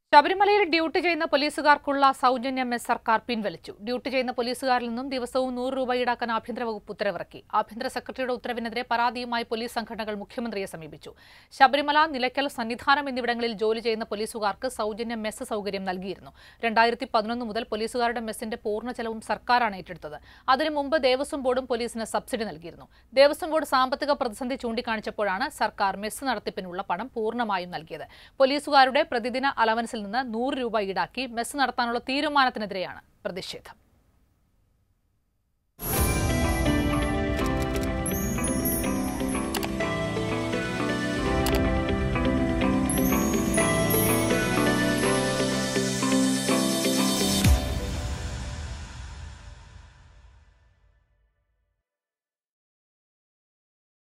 ശബരിമലയിൽ ഡ്യൂട്ടി ചെയ്യുന്ന പോലീസുകാർക്കുള്ള സൗജന്യ മെസ് സർക്കാർ പിൻവലിച്ചു ഡ്യൂട്ടി ചെയ്യുന്ന പോലീസുകാരിൽ നിന്നും ദിവസവും നൂറ് രൂപ ഈടാക്കാൻ ആഭ്യന്തര വകുപ്പ് ഉത്തരവിറക്കി ആഭ്യന്തര സെക്രട്ടറിയുടെ ഉത്തരവിനെതിരെ പരാതിയുമായി പോലീസ് സംഘടനകൾ മുഖ്യമന്ത്രിയെ സമീപിച്ചു ശബരിമല നിലയ്ക്കൽ സന്നിധാനം എന്നിവിടങ്ങളിൽ ജോലി ചെയ്യുന്ന പോലീസുകാർക്ക് സൗജന്യ മെസ് സൗകര്യം നൽകിയിരുന്നു രണ്ടായിരത്തി പതിനൊന്ന് മുതൽ പോലീസുകാരുടെ മെസ്സിന്റെ പൂർണ്ണ ചെലവും സർക്കാരാണ് ഏറ്റെടുത്തത് അതിനു മുമ്പ് ദേവസ്വം ബോർഡും പോലീസിന് സബ്സിഡി നൽകിയിരുന്നു ദേവസ്വം ബോർഡ് സാമ്പത്തിക പ്രതിസന്ധി ചൂണ്ടിക്കാണിച്ചപ്പോഴാണ് സർക്കാർ മെസ് നടത്തിപ്പിനുള്ള പണം പൂർണ്ണമായും നൽകിയത് പോലീസുകാരുടെ പ്രതിദിന അലവൻസിൽ നിന്ന് നൂറ് രൂപ ഈടാക്കി മെസ് നടത്താനുള്ള തീരുമാനത്തിനെതിരെയാണ് പ്രതിഷേധം